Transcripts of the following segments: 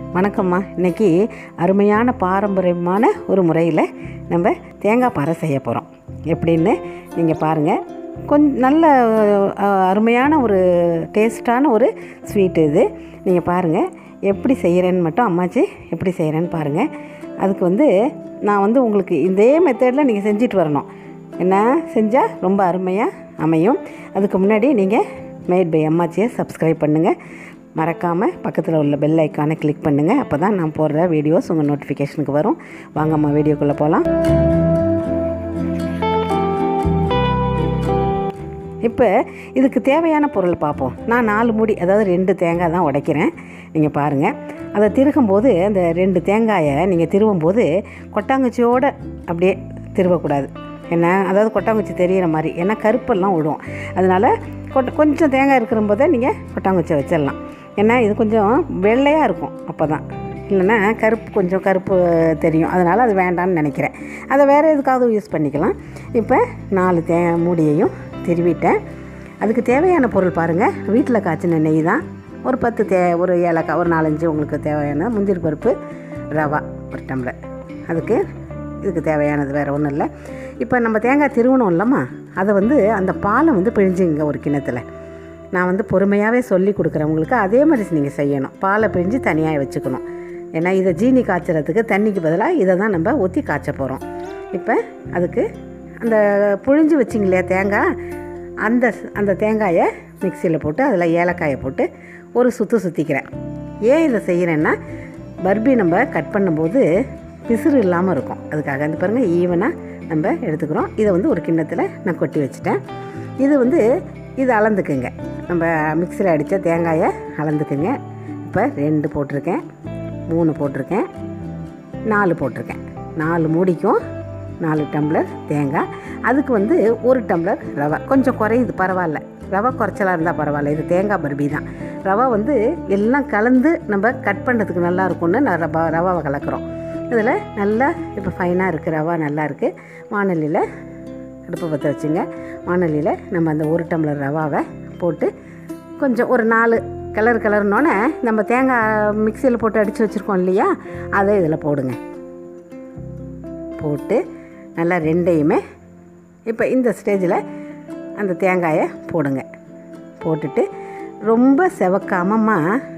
வணக்கம்மா இன்னைக்கு அருமையான பாரம்பரியமான ஒரு முறையில் நம்ம தேங்காய் பாறை செய்ய போகிறோம் எப்படின்னு நீங்கள் பாருங்கள் கொஞ்சம் நல்ல அஹ், அருமையான ஒரு டேஸ்டான ஒரு ஸ்வீட் இது நீங்கள் பாருங்கள் எப்படி செய்கிறேன்னு மட்டும் அம்மாச்சி எப்படி செய்கிறேன்னு பாருங்கள் அதுக்கு வந்து நான் வந்து உங்களுக்கு இதே மெத்தடில் நீங்கள் செஞ்சுட்டு வரணும் என்ன செஞ்சால் ரொம்ப அருமையாக அமையும் அதுக்கு முன்னாடி நீங்கள் மேட் பை அம்மாச்சியை சப்ஸ்கிரைப் பண்ணுங்கள் மறக்காமல் பக்கத்தில் உள்ள பெல் ஐக்கானை கிளிக் பண்ணுங்கள் அப்போ தான் நான் போடுற வீடியோஸ் உங்கள் நோட்டிஃபிகேஷனுக்கு வரும் வாங்கம்மா வீடியோக்குள்ளே போகலாம் இப்போ இதுக்கு தேவையான பொருள் பார்ப்போம் நான் நாலு மூடி அதாவது ரெண்டு தேங்காய் தான் உடைக்கிறேன் நீங்கள் பாருங்கள் அதை திருகும்போது அந்த ரெண்டு தேங்காயை நீங்கள் திருவும்போது கொட்டாங்குச்சியோடு அப்படியே திருவக்கூடாது என்ன அதாவது கொட்டாங்குச்சி தெரியிற மாதிரி ஏன்னா கருப்பெல்லாம் விடும் அதனால் கொட்ட கொஞ்சம் தேங்காய் இருக்கிற போதே நீங்கள் கொட்டாங்குச்சியை வச்சிடலாம் ஏன்னா இது கொஞ்சம் வெள்ளையாக இருக்கும் அப்போ தான் இல்லைன்னா கருப்பு கொஞ்சம் கருப்பு தெரியும் அதனால் அது வேண்டாம்னு நினைக்கிறேன் அதை வேறு எதுக்காவது யூஸ் பண்ணிக்கலாம் இப்போ நாலு தே மூடியையும் திருவிட்டேன் அதுக்கு தேவையான பொருள் பாருங்கள் வீட்டில் காய்ச்சின நெய் தான் ஒரு பத்து தே ஒரு ஏலக்காய் ஒரு நாலஞ்சு உங்களுக்கு தேவையான முந்திரி பருப்பு ரவா ஒரு டம்ளர் அதுக்கு இதுக்கு தேவையானது வேறு ஒன்றும் இல்லை இப்போ நம்ம தேங்காய் திருவணும் இல்லைம்மா அதை வந்து அந்த பாலை வந்து பிழிஞ்சுங்க ஒரு கிண்ணத்தில் நான் வந்து பொறுமையாகவே சொல்லி கொடுக்குறேன் உங்களுக்கு அதே மாதிரி நீங்கள் செய்யணும் பாலை பிழிஞ்சு தனியாக வச்சுக்கணும் ஏன்னா இதை ஜீனி காய்ச்சறதுக்கு தண்ணிக்கு பதிலாக இதை தான் நம்ம ஊற்றி காய்ச்ச போகிறோம் இப்போ அதுக்கு அந்த புழிஞ்சு வச்சிங்க இல்லையா தேங்காய் அந்த அந்த தேங்காயை மிக்சியில் போட்டு அதில் ஏலக்காயை போட்டு ஒரு சுற்று சுற்றிக்கிறேன் ஏன் இதை செய்கிறேன்னா பர்பி நம்ம கட் பண்ணும்போது பிசுறு இல்லாமல் இருக்கும் அதுக்காக அந்த பாருங்கள் ஈவனாக நம்ம எடுத்துக்கிறோம் இதை வந்து ஒரு கிண்ணத்தில் நான் கொட்டி வச்சுட்டேன் இது வந்து இது அளந்துக்குங்க நம்ம மிக்சியில் அடித்த தேங்காயை அளந்துக்குங்க இப்போ ரெண்டு போட்டிருக்கேன் மூணு போட்டிருக்கேன் நாலு போட்டிருக்கேன் நாலு மூடிக்கும் நாலு டம்ளர் தேங்காய் அதுக்கு வந்து ஒரு டம்ளர் ரவை கொஞ்சம் குறையுது பரவாயில்ல ரவை குறைச்சலாக இருந்தால் பரவாயில்ல இது தேங்காய் பர்பி தான் ரவை வந்து எல்லாம் கலந்து நம்ம கட் பண்ணுறதுக்கு நல்லா இருக்கும்னு நான் ரவா ரவாவை கலக்கிறோம் இதில் நல்லா இப்போ ஃபைனாக இருக்குது ரவா நல்லா இருக்குது வானலியில் அடுப்பை பற்ற வச்சுங்க வானலியில் நம்ம அந்த ஒரு டம்ளர் ரவாவை போட்டு கொஞ்சம் ஒரு நாலு கலர் கலர்னோடனே நம்ம தேங்காய் மிக்சியில் போட்டு அடித்து வச்சுருக்கோம் இல்லையா அதை இதில் போடுங்க போட்டு நல்லா ரெண்டையுமே இப்போ இந்த ஸ்டேஜில் அந்த தேங்காயை போடுங்க போட்டுட்டு ரொம்ப செவக்காமம்மா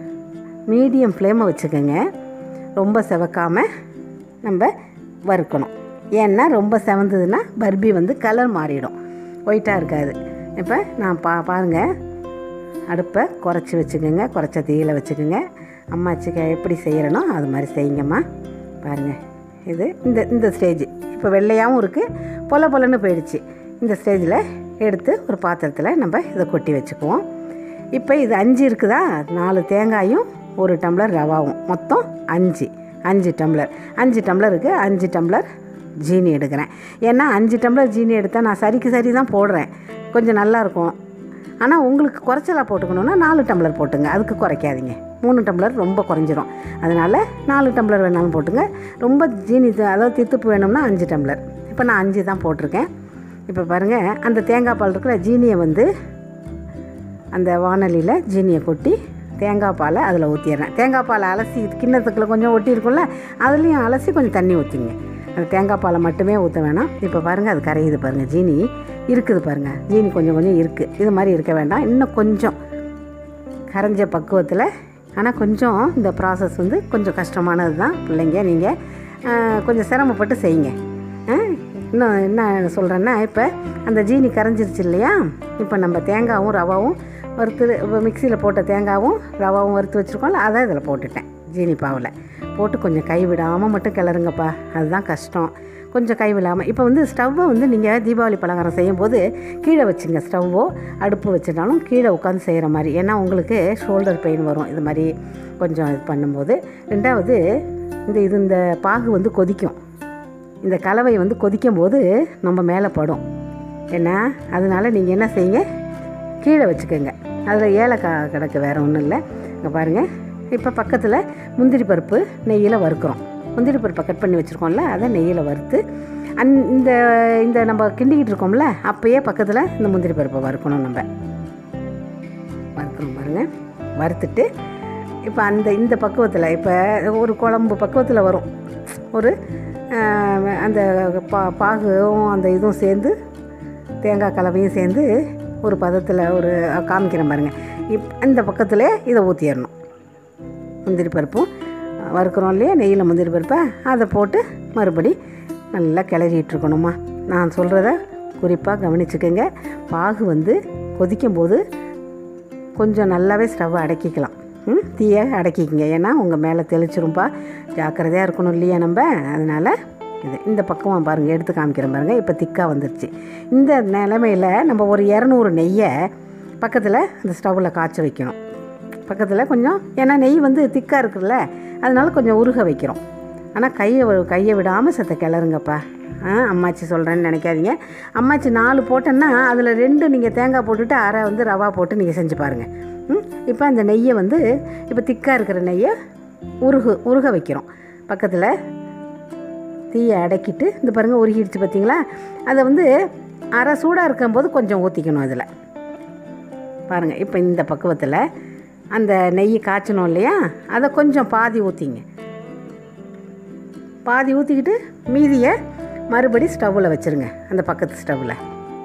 மீடியம் ஃப்ளேமை வச்சுக்கோங்க ரொம்ப செவக்காமல் நம்ம வறுக்கணும் ஏன்னா ரொம்ப செவந்ததுன்னா பர்பி வந்து கலர் மாறிடும் ஒயிட்டாக இருக்காது இப்போ நான் பா பாருங்கள் அடுப்பை குறைச்சி வச்சுக்கோங்க குறைச்ச தீயில வச்சுக்கோங்க அம்மாச்சிக்கு எப்படி செய்கிறனோ அது மாதிரி செய்யுங்கம்மா பாருங்கள் இது இந்த இந்த ஸ்டேஜ் இப்போ வெள்ளையாகவும் இருக்குது பொல பொலன்னு போயிடுச்சு இந்த ஸ்டேஜில் எடுத்து ஒரு பாத்திரத்தில் நம்ம இதை கொட்டி வச்சுக்குவோம் இப்போ இது அஞ்சு இருக்குதா நாலு தேங்காயும் ஒரு டம்ளர் ரவாவும் மொத்தம் அஞ்சு அஞ்சு டம்ளர் அஞ்சு டம்ளருக்கு அஞ்சு டம்ளர் ஜீனி எடுக்கிறேன் ஏன்னா அஞ்சு டம்ளர் ஜீனி எடுத்தால் நான் சரிக்கு சரி தான் போடுறேன் கொஞ்சம் நல்லாயிருக்கும் ஆனால் உங்களுக்கு குறைச்சலாக போட்டுக்கணுன்னா நாலு டம்ளர் போட்டுங்க அதுக்கு குறைக்காதீங்க மூணு டம்ளர் ரொம்ப குறைஞ்சிரும் அதனால் நாலு டம்ளர் வேணாலும் போட்டுங்க ரொம்ப ஜீனி த- அதாவது தித்துப்பு வேணும்னா அஞ்சு டம்ளர் இப்போ நான் அஞ்சு தான் போட்டிருக்கேன் இப்போ பாருங்கள் அந்த தேங்காய் பால் இருக்கிற ஜீனியை வந்து அந்த வானலியில் ஜீனியை கொட்டி தேங்காய் பாலை அதில் ஊற்றிடுறேன் தேங்காய் பாலை அலசி கிண்ணத்துக்குள்ள கொஞ்சம் ஒட்டி இருக்கும்ல அதுலேயும் அலசி கொஞ்சம் தண்ணி ஊற்றிங்க அந்த தேங்காய் பாலை மட்டுமே ஊற்ற வேணாம் இப்போ பாருங்கள் அது கரையுது பாருங்கள் ஜீனி இருக்குது பாருங்கள் ஜீனி கொஞ்சம் கொஞ்சம் இருக்குது இது மாதிரி இருக்க வேண்டாம் இன்னும் கொஞ்சம் கரைஞ்ச பக்குவத்தில் ஆனால் கொஞ்சம் இந்த ப்ராசஸ் வந்து கொஞ்சம் கஷ்டமானது தான் பிள்ளைங்க நீங்கள் கொஞ்சம் சிரமப்பட்டு செய்யுங்க ஆ, இன்னும் என்ன சொல்கிறேன்னா இப்போ அந்த ஜீனி கரைஞ்சிருச்சு இல்லையா இப்போ நம்ம தேங்காவும் ரவாவும் வறுத்து இப்போ மிக்சியில் போட்ட தேங்காவும் ரவாவும் வறுத்து வச்சுருக்கோம்ல அதை இதில் போட்டுட்டேன் ஜீனி பாவில் போட்டு கொஞ்சம் கை விடாமல் மட்டும் கிளறுங்கப்பா அதுதான் கஷ்டம் கொஞ்சம் கை விடாமல் இப்போ வந்து ஸ்டவ்வை வந்து நீங்கள் தீபாவளி பலகாரம் செய்யும்போது கீழே வச்சுங்க ஸ்டவ்வோ அடுப்பு வச்சுட்டாலும் கீழே உட்காந்து செய்கிற மாதிரி ஏன்னா உங்களுக்கு ஷோல்டர் பெயின் வரும் இது மாதிரி கொஞ்சம் இது பண்ணும்போது ரெண்டாவது இந்த இது இந்த பாகு வந்து கொதிக்கும் இந்த கலவை வந்து கொதிக்கும் போது நம்ம மேலே படும் ஏன்னா அதனால நீங்கள் என்ன செய்யுங்க கீழே வச்சுக்கோங்க அதில் ஏலக்காய் கிடக்கு வேறு ஒன்றும் இல்லை இங்கே பாருங்கள் இப்போ பக்கத்தில் முந்திரி பருப்பு நெய்யில் வறுக்கிறோம் முந்திரி பருப்பை கட் பண்ணி வச்சுருக்கோம்ல அதை நெய்யில் வறுத்து அந் இந்த இந்த நம்ம கிண்டிக்கிட்டு இருக்கோம்ல அப்போயே பக்கத்தில் இந்த முந்திரி பருப்பை வறுக்கணும் நம்ம வறுக்கணும் பாருங்கள் வறுத்துட்டு இப்போ அந்த இந்த பக்குவத்தில் இப்போ ஒரு குழம்பு பக்குவத்தில் வரும் ஒரு ஆஹ், அந்த பா பாகும் அந்த இதுவும் சேர்ந்து தேங்காய் கலவையும் சேர்ந்து ஒரு பதத்தில் ஒரு காமிக்கிறேன் பாருங்கள் இப் இந்த பக்கத்தில் இதை ஊற்றிடணும் முந்திரி பருப்பும் வறுக்கிறோம் இல்லையா நெய்யில் முந்திரி பருப்பை அதை போட்டு மறுபடி நல்லா கிளறிட்டு இருக்கணுமா நான் சொல்கிறத குறிப்பாக கவனிச்சுக்கோங்க பாகு வந்து கொதிக்கும் போது கொஞ்சம் நல்லாவே ஸ்டவ் அடக்கிக்கலாம் ம் தீயை அடக்கிக்கங்க ஏன்னா உங்கள் மேலே தெளிச்சிரும்பா ஜாக்கிரதையாக இருக்கணும் இல்லையா நம்ம அதனால் இது இந்த பக்கம் பாருங்கள் எடுத்து காமிக்கிறேன் பாருங்கள் இப்போ திக்காக வந்துருச்சு இந்த நிலமையில் நம்ம ஒரு இரநூறு நெய்யை பக்கத்தில் அந்த ஸ்டவ்வில் காய்ச்ச வைக்கணும் பக்கத்தில் கொஞ்சம் ஏன்னா நெய் வந்து திக்காக இருக்குல்ல அதனால கொஞ்சம் உருக வைக்கிறோம் ஆனால் கையை வி- கையை விடாமல் சத்த கிளறுங்கப்பா ஆ அம்மாச்சி சொல்கிறேன்னு நினைக்காதீங்க அம்மாச்சி நாலு போட்டேன்னா அதில் ரெண்டு நீங்கள் தேங்காய் போட்டுட்டு அரை வந்து ரவா போட்டு நீங்கள் செஞ்சு பாருங்கள் ம் இப்போ அந்த நெய்யை வந்து இப்போ திக்காக இருக்கிற நெய்யை உருகு உருக வைக்கிறோம் பக்கத்தில் தீயை அடக்கிட்டு இந்த பாருங்கள் உருகிடுச்சு பார்த்தீங்களா அதை வந்து அரை சூடாக இருக்கும்போது கொஞ்சம் ஊற்றிக்கணும் அதில் பாருங்கள் இப்போ இந்த பக்குவத்தில் அந்த நெய் காய்ச்சணும் இல்லையா அதை கொஞ்சம் பாதி ஊற்றிங்க பாதி ஊற்றிக்கிட்டு மீதியை மறுபடி ஸ்டவ்வில் வச்சுருங்க அந்த பக்கத்து ஸ்டவ்வில்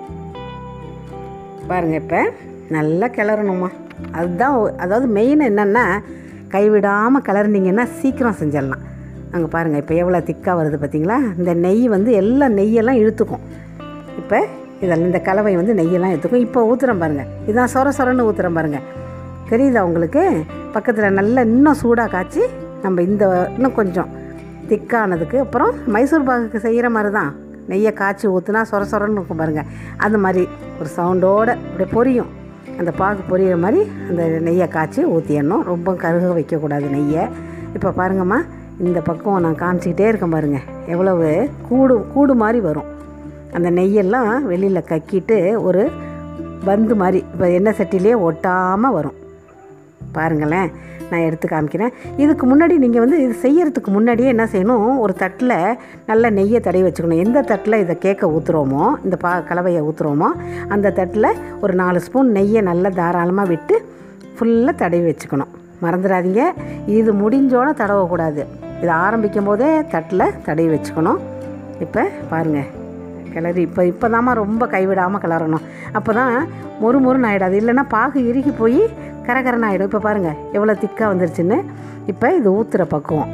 பாருங்கள் இப்போ நல்லா கிளறணுமா அதுதான் ஒ- அதாவது மெயின் என்னென்னா கைவிடாமல் கிளறினீங்கன்னா சீக்கிரம் செஞ்சிடலாம் அங்கே பாருங்கள் இப்போ எவ்வளோ திக்காக வருது பார்த்தீங்களா இந்த நெய் வந்து எல்லாம் நெய்யெல்லாம் இழுத்துக்கும் இப்போ இதெல்லாம் இந்த கலவை வந்து நெய்யெல்லாம் எடுத்துக்கும் இப்போ ஊற்றுறேன் பாருங்கள் இதான் சொர சொரன்னு ஊற்றுறேன் பாருங்கள் தெரியுதா உங்களுக்கு பக்கத்தில் நல்லா இன்னும் சூடாக காய்ச்சி நம்ம இந்த இன்னும் கொஞ்சம் திக்கானதுக்கு அப்புறம் மைசூர் பாகுக்கு செய்கிற மாதிரி தான் நெய்யை காய்ச்சி ஊற்றுனா சொர சொரன்னு இருக்கும் பாருங்கள் அந்த மாதிரி ஒரு சவுண்டோடு அப்படியே பொரியும் அந்த பாகு பொரியிற மாதிரி அந்த நெய்யை காய்ச்சி ஊற்றிடணும் ரொம்ப கருக வைக்கக்கூடாது நெய்யை இப்போ பாருங்கம்மா இந்த பக்கம் நான் காமிச்சிக்கிட்டே இருக்கேன் பாருங்கள் எவ்வளவு கூடு கூடு மாதிரி வரும் அந்த நெய்யெல்லாம் வெளியில் கக்கிட்டு ஒரு பந்து மாதிரி இப்போ எண்ணெய் சட்டிலே ஒட்டாமல் வரும் பாருங்களேன் நான் எடுத்து காமிக்கிறேன் இதுக்கு முன்னாடி நீங்கள் வந்து இது செய்யறதுக்கு முன்னாடியே என்ன செய்யணும் ஒரு தட்டில் நல்ல நெய்யை தடவி வச்சுக்கணும் எந்த தட்டில் இதை கேக்க ஊற்றுறோமோ இந்த பா கலவையை ஊற்றுறோமோ அந்த தட்டில் ஒரு நாலு ஸ்பூன் நெய்யை நல்லா தாராளமாக விட்டு ஃபுல்லாக தடவி வச்சுக்கணும் மறந்துடாதீங்க இது முடிஞ்சோட தடவக்கூடாது இது ஆரம்பிக்கும் போதே தட்டில் தடவி வச்சுக்கணும் இப்போ பாருங்கள் கிளறி இப்போ இப்போ ரொம்ப கைவிடாமல் கிளறணும் அப்போ தான் மொறு மொறுன்னு ஆகிடாது இல்லைன்னா பாகு இறுகி போய் கரகரன்னு ஆகிடும் இப்போ பாருங்கள் எவ்வளோ திக்காக வந்துருச்சுன்னு இப்போ இது ஊற்றுற பக்குவம்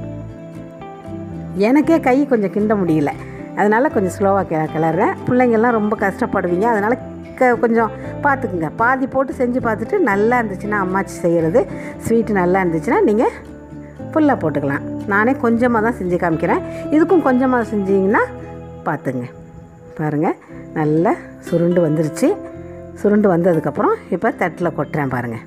எனக்கே கை கொஞ்சம் கிண்ட முடியல அதனால் கொஞ்சம் ஸ்லோவாக கி கிளறேன் பிள்ளைங்கள்லாம் ரொம்ப கஷ்டப்படுவீங்க அதனால் க கொஞ்சம் பார்த்துக்குங்க பாதி போட்டு செஞ்சு பார்த்துட்டு நல்லா இருந்துச்சுன்னா அம்மாச்சி செய்கிறது ஸ்வீட்டு நல்லா இருந்துச்சுன்னா நீங்கள் ஃபுல்லாக போட்டுக்கலாம் நானே கொஞ்சமாக தான் செஞ்சு காமிக்கிறேன் இதுக்கும் கொஞ்சமாக செஞ்சீங்கன்னா பார்த்துங்க பாருங்கள் நல்லா சுருண்டு வந்துருச்சு சுருண்டு வந்ததுக்கப்புறம் இப்போ தட்டில் கொட்டுறேன் பாருங்கள்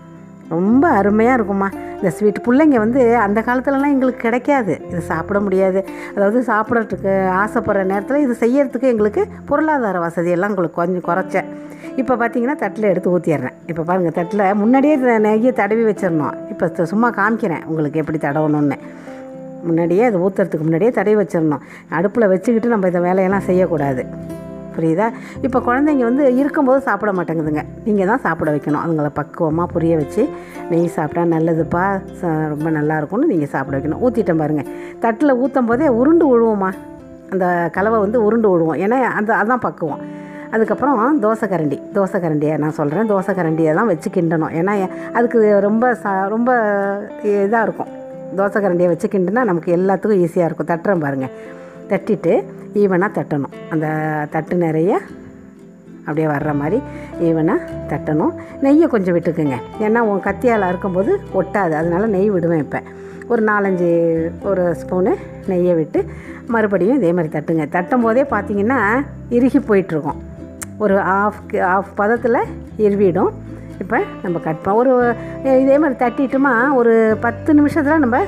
ரொம்ப அருமையாக இருக்கும்மா இந்த ஸ்வீட் பிள்ளைங்க வந்து அந்த காலத்துலலாம் எங்களுக்கு கிடைக்காது இது சாப்பிட முடியாது அதாவது சாப்பிட்றதுக்கு ஆசைப்படுற நேரத்தில் இது செய்யறதுக்கு எங்களுக்கு பொருளாதார வசதியெல்லாம் உங்களுக்கு கொஞ்சம் குறைச்சேன் இப்போ பார்த்தீங்கன்னா தட்டில் எடுத்து ஊற்றிடுறேன் இப்போ பாருங்கள் தட்டில் முன்னாடியே இதை நெய்யை தடவி வச்சிடணும் இப்போ த- சும்மா காமிக்கிறேன் உங்களுக்கு எப்படி தடவணும்னு முன்னாடியே அது ஊற்றுறதுக்கு முன்னாடியே தடவி வச்சிடணும் அடுப்பில் வச்சுக்கிட்டு நம்ம இந்த வேலையெல்லாம் செய்யக்கூடாது புரியுதா இப்போ குழந்தைங்க வந்து இருக்கும்போது சாப்பிட மாட்டேங்குதுங்க நீங்கள் தான் சாப்பிட வைக்கணும் அதுங்களை பக்குவமாக புரிய வச்சு நெய் சாப்பிட்டா நல்லதுப்பா ச- ரொம்ப நல்லா இருக்கும்னு நீங்கள் சாப்பிட வைக்கணும் ஊற்றிட்டேன் பாருங்கள் தட்டில் ஊற்றும் போதே உருண்டு விழுவோமா அந்த கலவை வந்து உருண்டு விழுவோம் ஏன்னா அந்த அதான் பக்குவம் அதுக்கப்புறம் தோசை கரண்டி தோசை கரண்டியை நான் சொல்கிறேன் தோசை கரண்டியை தான் வச்சு கிண்டணும் ஏன்னா அதுக்கு ரொம்ப ச ரொம்ப இதாக இருக்கும் தோசை கரண்டியை வச்சு கிண்டுனா நமக்கு எல்லாத்துக்கும் ஈஸியாக இருக்கும் தட்டுறேன் பாருங்கள் தட்டிட்டு ஈவனாக தட்டணும் அந்த தட்டு நிறைய அப்படியே வர்ற மாதிரி ஈவனாக தட்டணும் நெய்யை கொஞ்சம் விட்டுக்குங்க ஏன்னா உன் கத்தியால் அறுக்கும்போது ஒட்டாது அதனால நெய் விடுவேன் இப்போ ஒரு நாலஞ்சு ஒரு ஸ்பூனு நெய்யை விட்டு மறுபடியும் இதே மாதிரி தட்டுங்க தட்டும் போதே பார்த்தீங்கன்னா இறுகி போயிட்டுருக்கோம் ஒரு ஆஃப் ஆஃப் பதத்தில் இருவிடும் இப்போ நம்ம கட் பண்ண ஒரு இதே மாதிரி தட்டிட்டுமா ஒரு பத்து நிமிஷத்தில் நம்ம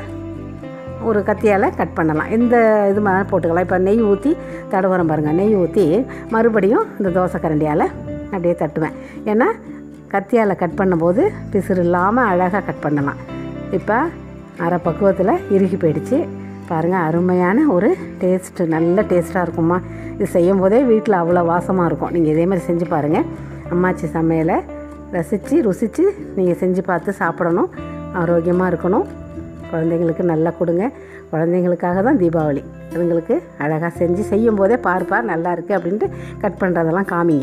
ஒரு கத்தியால் கட் பண்ணலாம் எந்த இது மாதிரி போட்டுக்கலாம் இப்போ நெய் ஊற்றி தடவுறோம் பாருங்கள் நெய் ஊற்றி மறுபடியும் இந்த தோசை கரண்டியால் அப்படியே தட்டுவேன் ஏன்னா கத்தியால் கட் பண்ணும்போது பிசுறு இல்லாமல் அழகாக கட் பண்ணலாம் இப்போ அரை பக்குவத்தில் இறுகி போயிடுச்சு பாருங்கள் அருமையான ஒரு டேஸ்ட்டு நல்ல டேஸ்ட்டாக இருக்குமா இது செய்யும் போதே வீட்டில் அவ்வளோ வாசமாக இருக்கும் நீங்கள் இதே மாதிரி செஞ்சு பாருங்கள் அம்மாச்சி சமையலை ரசித்து ருசித்து நீங்கள் செஞ்சு பார்த்து சாப்பிடணும் ஆரோக்கியமாக இருக்கணும் குழந்தைங்களுக்கு நல்லா கொடுங்க குழந்தைங்களுக்காக தான் தீபாவளி அதுங்களுக்கு அழகாக செஞ்சு செய்யும் போதே பார்ப்பா நல்லா இருக்குது அப்படின்ட்டு கட் பண்ணுறதெல்லாம் காமிங்க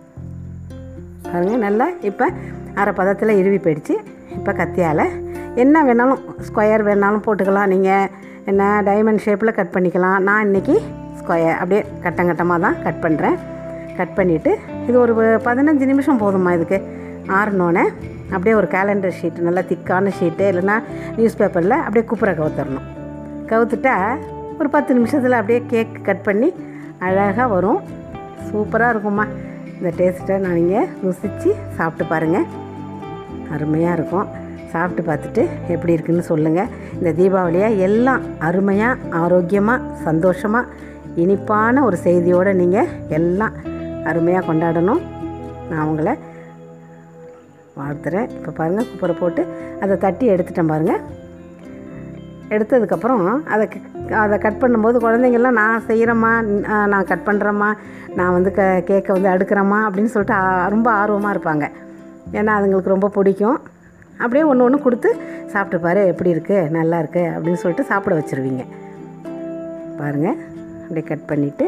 பாருங்க நல்லா இப்போ அரை பதத்தில் இருவி போயிடுச்சு இப்போ கத்தியால் என்ன வேணாலும் ஸ்கொயர் வேணாலும் போட்டுக்கலாம் நீங்கள் என்ன டைமண்ட் ஷேப்பில் கட் பண்ணிக்கலாம் நான் இன்றைக்கி ஸ்கொயர் அப்படியே கட்டங்கட்டமாக தான் கட் பண்ணுறேன் கட் பண்ணிவிட்டு இது ஒரு பதினஞ்சு நிமிஷம் போதுமா இதுக்கு ஆறினோன்னே அப்படியே ஒரு கேலண்டர் ஷீட் நல்லா திக்கான ஷீட்டு இல்லைன்னா நியூஸ் பேப்பரில் அப்படியே குப்புற கவுத்தரணும் கவுத்துட்டா ஒரு பத்து நிமிஷத்தில் அப்படியே கேக் கட் பண்ணி அழகாக வரும் சூப்பராக இருக்கும்மா இந்த டேஸ்ட்டை நான் நீங்கள் ருசித்து சாப்பிட்டு பாருங்கள் அருமையாக இருக்கும் சாப்பிட்டு பார்த்துட்டு எப்படி இருக்குன்னு சொல்லுங்கள் இந்த தீபாவளியை எல்லாம் அருமையாக ஆரோக்கியமாக சந்தோஷமாக இனிப்பான ஒரு செய்தியோடு நீங்கள் எல்லாம் அருமையாக கொண்டாடணும் நான் உங்களை வாழ்த்துறேன் இப்போ பாருங்கள் குப்பரை போட்டு அதை தட்டி எடுத்துட்டேன் பாருங்கள் எடுத்ததுக்கப்புறம் அதை க- அதை கட் பண்ணும்போது குழந்தைங்கள்லாம் நான் செய்கிறேம்மா நான் கட் பண்ணுறேம்மா நான் வந்து க கேக்கை வந்து அடுக்கிறேம்மா அப்படின்னு சொல்லிட்டு ஆ- ரொம்ப ஆர்வமாக இருப்பாங்க ஏன்னா அதுங்களுக்கு ரொம்ப பிடிக்கும் அப்படியே ஒன்று ஒன்று கொடுத்து சாப்பிட்டு பாரு எப்படி இருக்குது நல்லா இருக்கு அப்படின்னு சொல்லிட்டு சாப்பிட வச்சுருவீங்க பாருங்கள் அப்படியே கட் பண்ணிவிட்டு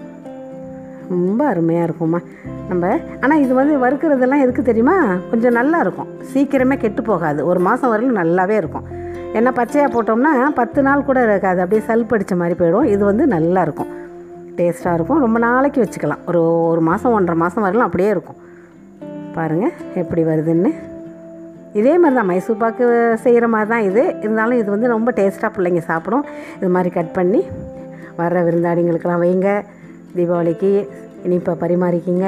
ரொம்ப அருமையாக இருக்கும்மா நம்ம ஆனால் இது வந்து வறுக்கிறதெல்லாம் எதுக்கு தெரியுமா கொஞ்சம் நல்லா இருக்கும் சீக்கிரமே கெட்டு போகாது ஒரு மாதம் வரையிலும் நல்லாவே இருக்கும் ஏன்னா பச்சையாக போட்டோம்னா பத்து நாள் கூட இருக்காது அப்படியே சல்படிச்ச மாதிரி போயிடும் இது வந்து நல்லா இருக்கும் டேஸ்ட்டாக இருக்கும் ரொம்ப நாளைக்கு வச்சுக்கலாம் ஒரு ஒரு மாதம் ஒன்றரை மாதம் வரலாம் அப்படியே இருக்கும் பாருங்கள் எப்படி வருதுன்னு இதே மாதிரி தான் மைசூர் பாக்கு செய்கிற மாதிரி தான் இது இருந்தாலும் இது வந்து ரொம்ப டேஸ்ட்டாக பிள்ளைங்க சாப்பிடும் இது மாதிரி கட் பண்ணி வர்ற விருந்தாடிங்களுக்கெல்லாம் வைங்க தீபாவளிக்கு இனிப்பை பரிமாறிக்கிங்க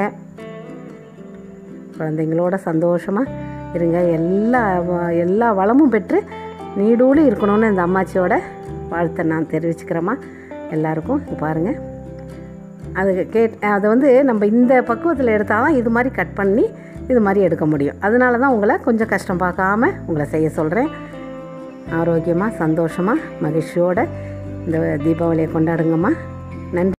குழந்தைங்களோட சந்தோஷமாக இருங்க எல்லா வ- எல்லா வளமும் பெற்று நீடூழி இருக்கணும்னு இந்த அம்மாச்சியோட வாழ்த்தை நான் தெரிவிச்சுக்கிறேம்மா எல்லாருக்கும் இது பாருங்கள் அது கேட் அதை வந்து நம்ம இந்த பக்குவத்தில் எடுத்தால் தான் இது மாதிரி கட் பண்ணி இது மாதிரி எடுக்க முடியும் அதனால தான் உங்களை கொஞ்சம் கஷ்டம் பார்க்காம உங்களை செய்ய சொல்கிறேன் ஆரோக்கியமாக சந்தோஷமாக மகிழ்ச்சியோட இந்த தீபாவளியை கொண்டாடுங்கம்மா நன்றி